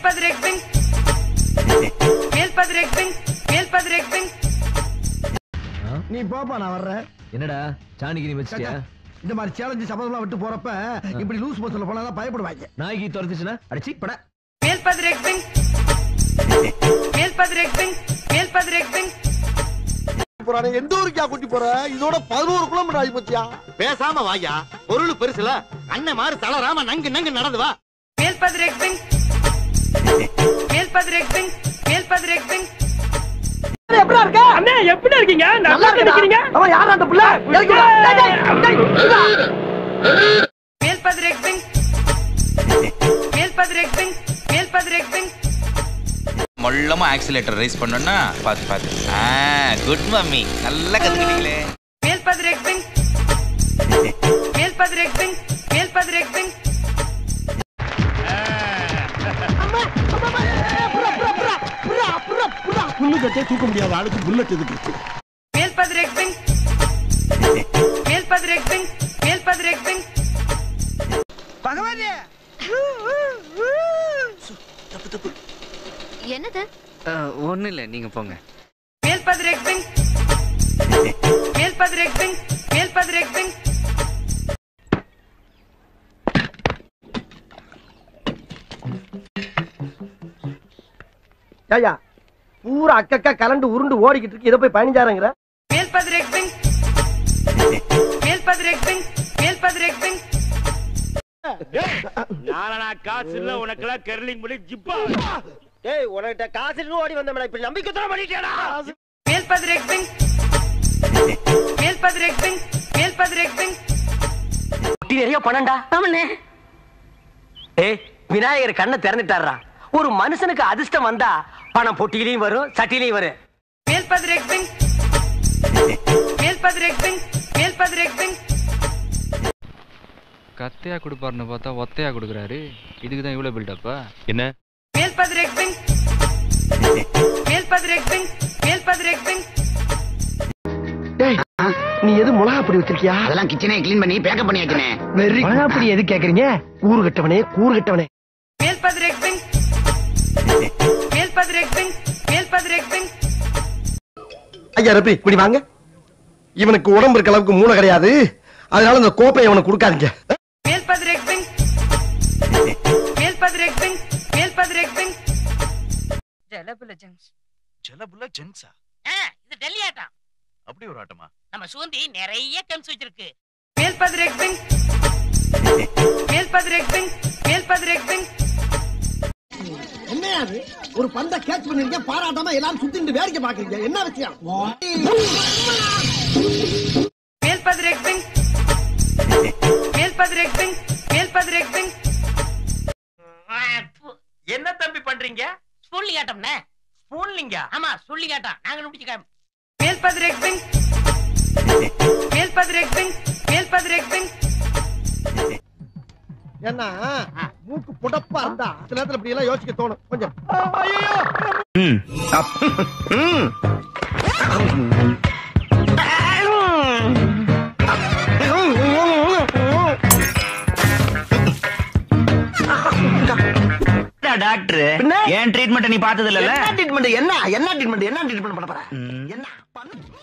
Padrekting. Male Padrekting. Male Padrekting. நீ போப்பா நான் வர்றேன் என்னடா சாணிக்கு நீ வச்சிட்டியா இந்த மாதிரி சேலஞ்சு சபதம்லாம் விட்டு போறப்ப இப்படி லூஸ் பஸ்ல போனா தான் பயப்படுவாங்க நாய்க்கு துரத்துச்சுன்னா அடிச்சி பட Male Padrekting. Male Padrekting. Male Padrekting. போறானே எந்த ஊருக்கா கூட்டி போற இதோட பதினோரு கிலோமீட்டர் ஆகி போச்சியா பேசாம வாயா பொருள் பெருசுல அண்ணன் மாதிரி தளராம நங்கு நங்கு நடந்து வா Male Padrekting. Male Padrekting. Male Padrekting. அவன் யாரா அந்த புள்ள Male Padrekting. Male Padrekting. Male Padrekting. மொல்லமா ஆக்சிலேட்டர் ரைஸ் பண்ணோம்னா பாத்து பாத்து ஆ குட் மம்மி நல்லா கத்துக்கிட்டீங்களே Male Padrekting. Male Padrekting. Male Padrekting. புல்லு கட்டே தூக்க முடியாத ஆளுக்கு புல்லட் எதுக்கு Male Padrekting. Male Padrekting. Male Padrekting. என்னது ஒன்றும் இல்லை நீங்கள் போங்க Male Padrekting. Male Padrekting. Male Padrekting. ஏயா பூரா அக்கக்கா கலண்டு உருண்டு ஓடிக்கிட்டு இருக்கு இதை போய் பதினஞ்சாரங்கிற Male Padrekting. Male Padrekting. Male Padrekting. ஏய் உனக்கிட்ட காசு ஓடி வந்தோம்டா இப்ப நம்பிக்கை தர பண்ணிட்டேடா Male Padrekting. Male Padrekting. Male Padrekting. நிறைய பணம்டா ஆமாண்ணே ஏய் விநாயகர் கண்ணை திறந்துட்டாரா ஒரு மனுஷனுக்கு அதிர்ஷ்டம் வந்தா பணம் பொட்டியிலையும் வரும் சட்டிலையும் வரும் Male Padrekting. Male Padrekting. Male Padrekting. கத்தையா கொடுப்பாருன்னு பார்த்தா ஒத்தையா கொடுக்குறாரு இதுக்கு தான் இவ்வளோ பில்டப்பா என்ன Male Padrekting. Male Padrekting. Male Padrekting. நீ எது மிளகா பொடி வச்சிருக்கியா அதெல்லாம் கிச்சனே க்ளீன் பண்ணி பேக்கப் பண்ணியாச்சுனே வெரி மிளகா பொடி எது கேக்குறீங்க கூறு கட்டவனே கூறு கட்டவனே Male Padrekting. Male Padrekting. Male Padrekting. ஐயா ரப்பி இப்படி வாங்க இவனுக்கு உடம்பு இருக்க அளவுக்கு மூளை கிடையாது அதனால இந்த கோப்பையை அவனுக்கு கொடுக்காதீங்க Male Padrekting. Male Padrekting. Male Padrekting. ஜலபுல ஜென்ஸா இது டெல்லி ஆட்டம் அப்படி ஒரு ஆட்டமா நம்ம சுகந்தி நிறைய கெம்ஸ் வச்சிருக்கு Male Padrekting. Male Padrekting. Male Padrekting. என்ன அது ஒரு பந்த கேட்ச் பண்ணிருக்கீங்க பாராட்டாம எல்லாரும் சுத்திட்டு வேடிக்கை பாக்குறீங்க என்ன விஷயம் Male Padrekting. Male Padrekting. Male Padrekting. என்ன தம்பி பண்றீங்க சொல்லி ஆட்டம்னே ஸ்பூன்லிங்க ஆமா சொல்லி ஆட்டம் நாங்க நுடிச்சுக்க Male Padrekting. Male Padrekting. Male Padrekting. ஏன்னா மூக்கு புடப்பா இருந்தா சில நேரத்துல இப்படி எல்லாம் யோசிக்க தோணும் கொஞ்சம் டாக்டர் ஏன் ட்ரீட்மெண்ட் நீ பார்த்தது என்ன ட்ரீட்மெண்ட் என்ன என்ன ட்ரீட்மெண்ட் என்ன ட்ரீட்மெண்ட் பண்ண போற என்ன பண்ணு